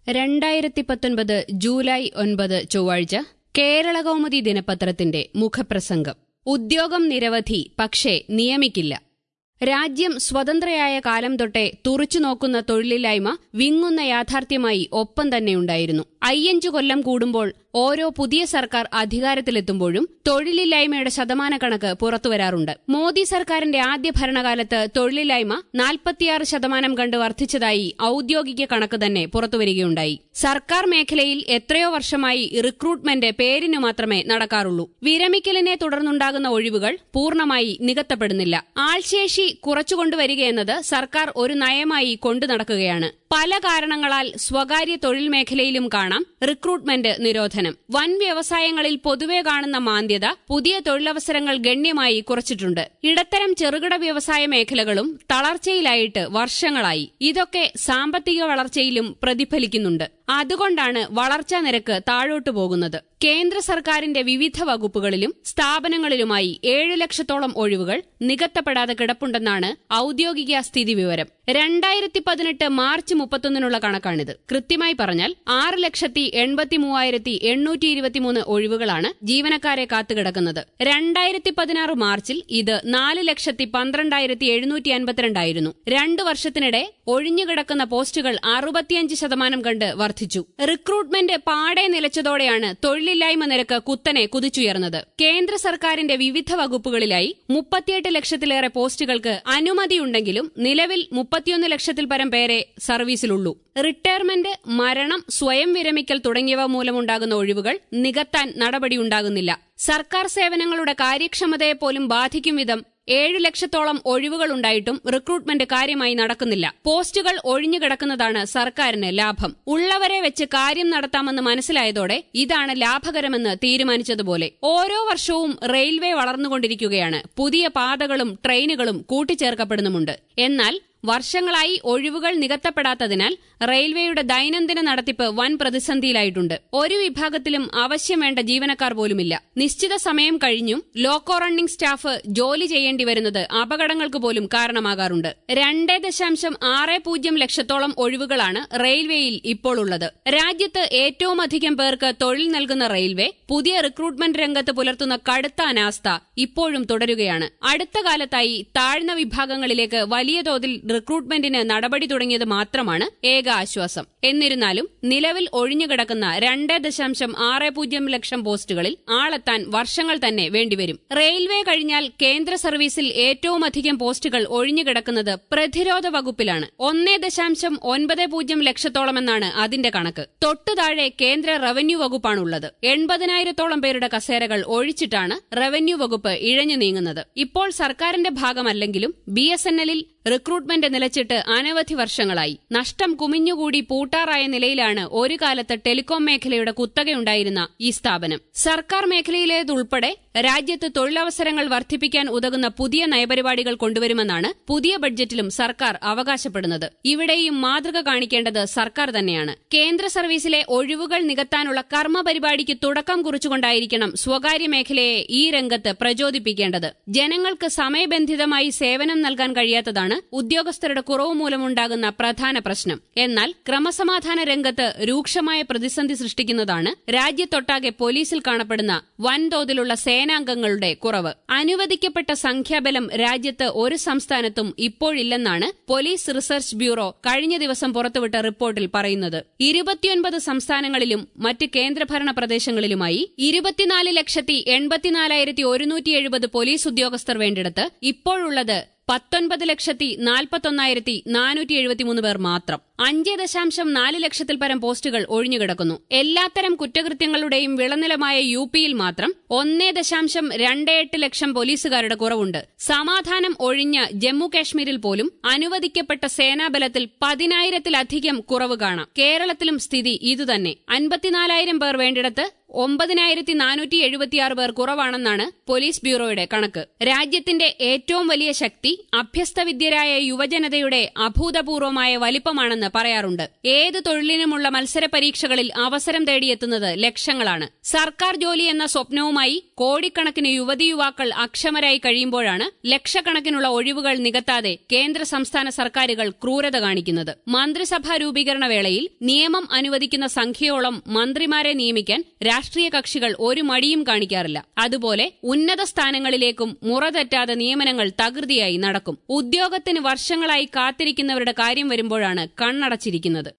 രണ്ടായിരത്തി പത്തൊൻപത് ജൂലൈ ഒൻപത് ചൊവ്വാഴ്ച കേരളകൗമുദി ദിനപത്രത്തിന്റെ മുഖപ്രസംഗം ഉദ്യോഗം നിരവധി പക്ഷേ നിയമിക്കില്ല രാജ്യം സ്വതന്ത്രയായ കാലം തൊട്ടേ തുറച്ചുനോക്കുന്ന തൊഴിലില്ലായ്മ വിങ്ങുന്ന യാഥാർത്ഥ്യമായി ഒപ്പം തന്നെയുണ്ടായിരുന്നു അയ്യഞ്ചു കൊല്ലം കൂടുമ്പോൾ ഓരോ പുതിയ സർക്കാർ അധികാരത്തിലെത്തുമ്പോഴും തൊഴിലില്ലായ്മയുടെ ശതമാനക്കണക്ക് പുറത്തുവരാറുണ്ട് മോദി സർക്കാരിന്റെ ആദ്യ ഭരണകാലത്ത് തൊഴിലില്ലായ്മ നാൽപ്പത്തിയാറ് ശതമാനം കണ്ട് വർദ്ധിച്ചതായി ഔദ്യോഗിക കണക്ക് തന്നെ പുറത്തുവരികയുണ്ടായി സർക്കാർ മേഖലയിൽ എത്രയോ വർഷമായി റിക്രൂട്ട്മെന്റ് പേരിനു മാത്രമേ നടക്കാറുള്ളൂ വിരമിക്കലിനെ തുടർന്നുണ്ടാകുന്ന ഒഴിവുകൾ പൂർണ്ണമായി നികത്തപ്പെടുന്നില്ല ആൾശേഷി കുറച്ചുകൊണ്ടുവരികയെന്നത് സർക്കാർ ഒരു നയമായി കൊണ്ടു നടക്കുകയാണ് പല കാരണങ്ങളാൽ സ്വകാര്യ തൊഴിൽ മേഖലയിലും കാണാം റിക്രൂട്ട്മെന്റ് നിരോധനം വൻ വ്യവസായങ്ങളിൽ പൊതുവെ കാണുന്ന മാന്ദ്യത പുതിയ തൊഴിലവസരങ്ങൾ ഗണ്യമായി കുറച്ചിട്ടുണ്ട് ഇടത്തരം ചെറുകിട വ്യവസായ മേഖലകളും തളർച്ചയിലായിട്ട് വർഷങ്ങളായി ഇതൊക്കെ സാമ്പത്തിക വളർച്ചയിലും പ്രതിഫലിക്കുന്നുണ്ട് അതുകൊണ്ടാണ് വളർച്ചാ നിരക്ക് താഴോട്ടു പോകുന്നത് കേന്ദ്ര സർക്കാരിന്റെ വിവിധ വകുപ്പുകളിലും സ്ഥാപനങ്ങളിലുമായി ഏഴ് ലക്ഷത്തോളം ഒഴിവുകൾ നികത്തപ്പെടാതെ കിടപ്പുണ്ടെന്നാണ് ഔദ്യോഗിക സ്ഥിതിവിവരം രണ്ടായിരത്തി പതിനെട്ട് മാർച്ച് മുപ്പത്തൊന്നിനുള്ള കണക്കാണിത് കൃത്യമായി പറഞ്ഞാൽ ആറ് ലക്ഷത്തി എൺപത്തി മൂവായിരത്തി എണ്ണൂറ്റി ഇരുപത്തിമൂന്ന് ഒഴിവുകളാണ് ജീവനക്കാരെ കാത്തുകിടക്കുന്നത് രണ്ടായിരത്തി പതിനാറ് മാർച്ചിൽ ഇത് നാല് ലക്ഷത്തി പന്ത്രണ്ടായിരത്തി എഴുന്നൂറ്റി അൻപത്തിരണ്ടായിരുന്നു രണ്ടു വർഷത്തിനിടെ ഒഴിഞ്ഞുകിടക്കുന്ന പോസ്റ്റുകൾ അറുപത്തിയഞ്ച് ശതമാനം കണ്ട് വർദ്ധിച്ചു റിക്രൂട്ട്മെന്റ് പാടെ നിലച്ചതോടെയാണ് തൊഴിലില്ലായ്മ നിരക്ക് കുത്തനെ കുതിച്ചുയർന്നത് കേന്ദ്ര സർക്കാരിന്റെ വിവിധ വകുപ്പുകളിലായി മുപ്പത്തിയെട്ട് ലക്ഷത്തിലേറെ പോസ്റ്റുകൾക്ക് അനുമതിയുണ്ടെങ്കിലും നിലവിൽ മുപ്പത്തിയൊന്ന് ലക്ഷത്തിൽ പരം പേരെ സർവീസിലുള്ളൂ റിട്ടയർമെന്റ് മരണം സ്വയം വിരമിക്കൽ തുടങ്ങിയവ മൂലമുണ്ടാകുന്ന ഒഴിവുകൾ നികത്താൻ നടപടിയുണ്ടാകുന്നില്ല സർക്കാർ സേവനങ്ങളുടെ കാര്യക്ഷമതയെ പോലും ബാധിക്കും വിധം ഏഴ് ലക്ഷത്തോളം ഒഴിവുകളുണ്ടായിട്ടും റിക്രൂട്ട്മെന്റ് കാര്യമായി നടക്കുന്നില്ല പോസ്റ്റുകൾ ഒഴിഞ്ഞുകിടക്കുന്നതാണ് സർക്കാരിന് ലാഭം ഉള്ളവരെ വെച്ച് കാര്യം നടത്താമെന്ന് മനസ്സിലായതോടെ ഇതാണ് ലാഭകരമെന്ന് തീരുമാനിച്ചതുപോലെ ഓരോ വർഷവും റെയിൽവേ വളർന്നുകൊണ്ടിരിക്കുകയാണ് പുതിയ പാതകളും ട്രെയിനുകളും കൂട്ടിച്ചേർക്കപ്പെടുന്നുമുണ്ട് എന്നാൽ വർഷങ്ങളായി ഒഴിവുകൾ നികത്തപ്പെടാത്തതിനാൽ റെയിൽവേയുടെ ദൈനംദിന നടത്തിപ്പ് വൻ പ്രതിസന്ധിയിലായിട്ടുണ്ട് ഒരു വിഭാഗത്തിലും ആവശ്യം വേണ്ട ജീവനക്കാർ പോലുമില്ല നിശ്ചിത സമയം കഴിഞ്ഞും ലോക്കോ റണ്ണിംഗ് സ്റ്റാഫ് ജോലി ചെയ്യേണ്ടി വരുന്നത് അപകടങ്ങൾക്ക് പോലും കാരണമാകാറുണ്ട് രണ്ട് ദശാംശം ആറ് പൂജ്യം ലക്ഷത്തോളം ഒഴിവുകളാണ് റെയിൽവേയിൽ ഇപ്പോൾ ഉള്ളത് രാജ്യത്ത് ഏറ്റവും അധികം പേർക്ക് തൊഴിൽ നൽകുന്ന റെയിൽവേ പുതിയ റിക്രൂട്ട്മെന്റ് രംഗത്ത് പുലർത്തുന്ന കടുത്ത അനാസ്ഥ ഇപ്പോഴും തുടരുകയാണ് അടുത്ത കാലത്തായി താഴ്ന്ന വിഭാഗങ്ങളിലേക്ക് വലിയ തോതിൽ റിക്രൂട്ട്മെന്റിന് നടപടി തുടങ്ങിയത് മാത്രമാണ് ഏക ആശ്വാസം എന്നിരുന്നാലും നിലവിൽ ഒഴിഞ്ഞുകിടക്കുന്ന രണ്ട് ദശാംശം ആറ് പൂജ്യം ലക്ഷം പോസ്റ്റുകളിൽ ആളെത്താൻ വർഷങ്ങൾ തന്നെ വേണ്ടിവരും റെയിൽവേ കഴിഞ്ഞാൽ കേന്ദ്ര സർവീസിൽ ഏറ്റവും അധികം പോസ്റ്റുകൾ ഒഴിഞ്ഞുകിടക്കുന്നത് പ്രതിരോധ വകുപ്പിലാണ് ഒന്നേ ദശാംശം ഒൻപത് പൂജ്യം ലക്ഷത്തോളമെന്നാണ് അതിന്റെ കണക്ക് തൊട്ടു താഴെ കേന്ദ്ര റവന്യൂ വകുപ്പാണുള്ളത് എൺപതിനായിരത്തോളം പേരുടെ കസേരകൾ ഒഴിച്ചിട്ടാണ് റവന്യൂ വകുപ്പ് ഇഴഞ്ഞു നീങ്ങുന്നത് ഇപ്പോൾ സർക്കാരിന്റെ ഭാഗമല്ലെങ്കിലും ബി എസ് എൻ എല്ലിൽ റിക്രൂട്ട്മെന്റ് നിലച്ചിട്ട് അനവധി വർഷങ്ങളായി നഷ്ടം കുമിഞ്ഞുകൂടി പൂട്ടാറായ നിലയിലാണ് ഒരു കാലത്ത് ടെലികോം മേഖലയുടെ കുത്തകയുണ്ടായിരുന്ന ഈ സ്ഥാപനം സർക്കാർ മേഖലയിലേതുൾപ്പെടെ രാജ്യത്ത് തൊഴിലവസരങ്ങൾ വർദ്ധിപ്പിക്കാൻ ഉതകുന്ന പുതിയ നയപരിപാടികൾ കൊണ്ടുവരുമെന്നാണ് പുതിയ ബഡ്ജറ്റിലും സർക്കാർ അവകാശപ്പെടുന്നത് ഇവിടെയും മാതൃക കാണിക്കേണ്ടത് സർക്കാർ തന്നെയാണ് കേന്ദ്ര സർവീസിലെ ഒഴിവുകൾ നികത്താനുള്ള കർമ്മ പരിപാടിക്ക് തുടക്കം കുറിച്ചുകൊണ്ടായിരിക്കണം സ്വകാര്യ മേഖലയെ ഈ രംഗത്ത് പ്രചോദിപ്പിക്കേണ്ടത് ജനങ്ങൾക്ക് സമയബന്ധിതമായി സേവനം നൽകാൻ കഴിയാത്തതാണ് ഉദ്യോഗസ്ഥരുടെ കുറവ് മൂലമുണ്ടാകുന്ന പ്രധാന പ്രശ്നം എന്നാൽ ക്രമസമാധാന രംഗത്ത് രൂക്ഷമായ പ്രതിസന്ധി സൃഷ്ടിക്കുന്നതാണ് രാജ്യത്തൊട്ടാകെ പോലീസിൽ കാണപ്പെടുന്ന വൻതോതിലുള്ള സേനാംഗങ്ങളുടെ കുറവ് അനുവദിക്കപ്പെട്ട സംഖ്യാബലം രാജ്യത്ത് ഒരു സംസ്ഥാനത്തും ഇപ്പോഴില്ലെന്നാണ് പോലീസ് റിസർച്ച് ബ്യൂറോ കഴിഞ്ഞ ദിവസം പുറത്തുവിട്ട റിപ്പോർട്ടിൽ പറയുന്നത് ഇരുപത്തിയൊൻപത് സംസ്ഥാനങ്ങളിലും മറ്റ് കേന്ദ്രഭരണ പ്രദേശങ്ങളിലുമായി ഇരുപത്തിനാല് ലക്ഷത്തി എൺപത്തിനാലായിരത്തി ഒരുന്നൂറ്റി എഴുപത് പോലീസ് ഉദ്യോഗസ്ഥർ വേണ്ടിടത്ത് ഇപ്പോഴുള്ളത് പത്തൊൻപത് ലക്ഷത്തി നാൽപ്പത്തൊന്നായിരത്തി നാനൂറ്റി എഴുപത്തിമൂന്ന് പേർ മാത്രം അഞ്ച് ദശാംശം നാല് ലക്ഷത്തിൽ പരം പോസ്റ്റുകൾ ഒഴിഞ്ഞുകിടക്കുന്നു എല്ലാത്തരം കുറ്റകൃത്യങ്ങളുടെയും വിളനിലമായ യു പിയിൽ മാത്രം ഒന്നേ ദശാംശം രണ്ട് എട്ട് ലക്ഷം പോലീസുകാരുടെ കുറവുണ്ട് സമാധാനം ഒഴിഞ്ഞ ജമ്മു കാശ്മീരിൽ പോലും അനുവദിക്കപ്പെട്ട സേനാബലത്തിൽ പതിനായിരത്തിലധികം കുറവ് കാണാം കേരളത്തിലും സ്ഥിതി ഇതുതന്നെ അൻപത്തിനാലായിരം പേർ വേണ്ടിടത്ത് ഒമ്പതിനായിരത്തി നാനൂറ്റി എഴുപത്തിയാറ് പേർ കുറവാണെന്നാണ് പോലീസ് ബ്യൂറോയുടെ കണക്ക് രാജ്യത്തിന്റെ ഏറ്റവും വലിയ ശക്തി അഭ്യസ്തവിദ്യരായ യുവജനതയുടെ അഭൂതപൂർവമായ വലിപ്പമാണെന്ന് പറയാറുണ്ട് ഏത് തൊഴിലിനുമുള്ള മത്സര പരീക്ഷകളിൽ അവസരം തേടിയെത്തുന്നത് ലക്ഷങ്ങളാണ് സർക്കാർ ജോലി എന്ന സ്വപ്നവുമായി കോടിക്കണക്കിന് യുവതി യുവാക്കൾ അക്ഷമരായി കഴിയുമ്പോഴാണ് ലക്ഷക്കണക്കിനുള്ള ഒഴിവുകൾ നികത്താതെ കേന്ദ്ര സംസ്ഥാന സർക്കാരുകൾ ക്രൂരത കാണിക്കുന്നത് മന്ത്രിസഭാ രൂപീകരണ വേളയിൽ നിയമം അനുവദിക്കുന്ന സംഖ്യയോളം മന്ത്രിമാരെ നിയമിക്കാൻ രാഷ്ട്രീയ കക്ഷികൾ ഒരു മടിയും കാണിക്കാറില്ല അതുപോലെ ഉന്നത സ്ഥാനങ്ങളിലേക്കും മുറ തെറ്റാതെ നിയമനങ്ങൾ തകൃതിയായി നടക്കും ഉദ്യോഗത്തിന് വർഷങ്ങളായി കാത്തിരിക്കുന്നവരുടെ കാര്യം വരുമ്പോഴാണ് കണ്ണടച്ചിരിക്കുന്നത്